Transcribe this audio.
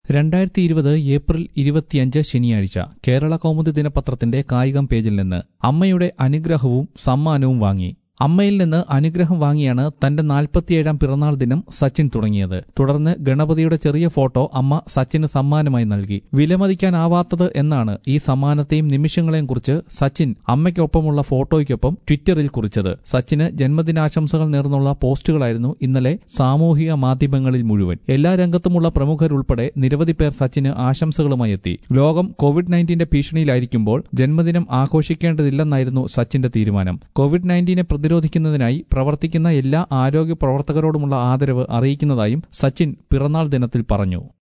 രണ്ടായിരത്തി ഇരുപത് ഏപ്രിൽ ഇരുപത്തിയഞ്ച് ശനിയാഴ്ച കേരള കൗമുദി ദിനപത്രത്തിന്റെ കായികം പേജിൽ നിന്ന് അമ്മയുടെ അനുഗ്രഹവും സമ്മാനവും വാങ്ങി അമ്മയിൽ നിന്ന് അനുഗ്രഹം വാങ്ങിയാണ് തന്റെ നാൽപ്പത്തിയേഴാം പിറന്നാൾ ദിനം സച്ചിൻ തുടങ്ങിയത് തുടർന്ന് ഗണപതിയുടെ ചെറിയ ഫോട്ടോ അമ്മ സച്ചിന് സമ്മാനമായി നൽകി വിലമതിക്കാനാവാത്തത് എന്നാണ് ഈ സമ്മാനത്തെയും നിമിഷങ്ങളെയും കുറിച്ച് സച്ചിൻ അമ്മയ്ക്കൊപ്പമുള്ള ഫോട്ടോയ്ക്കൊപ്പം ട്വിറ്ററിൽ കുറിച്ചത് സച്ചിന് ജന്മദിനാശംസകൾ നേർന്നുള്ള പോസ്റ്റുകളായിരുന്നു ഇന്നലെ സാമൂഹിക മാധ്യമങ്ങളിൽ മുഴുവൻ എല്ലാ രംഗത്തുമുള്ള പ്രമുഖരുൾപ്പെടെ നിരവധി പേർ സച്ചിന് ആശംസകളുമായി എത്തി ലോകം കോവിഡ് നയൻറ്റീന്റെ ഭീഷണിയിലായിരിക്കുമ്പോൾ ജന്മദിനം ആഘോഷിക്കേണ്ടതില്ലെന്നായിരുന്നു സച്ചിന്റെ തീരുമാനം കോവിഡ് നയൻറ്റീനെ പ്രതിരോധിക്കുന്നതിനായി പ്രവർത്തിക്കുന്ന എല്ലാ ആരോഗ്യ പ്രവർത്തകരോടുമുള്ള ആദരവ് അറിയിക്കുന്നതായും സച്ചിൻ പിറന്നാൾ ദിനത്തിൽ പറഞ്ഞു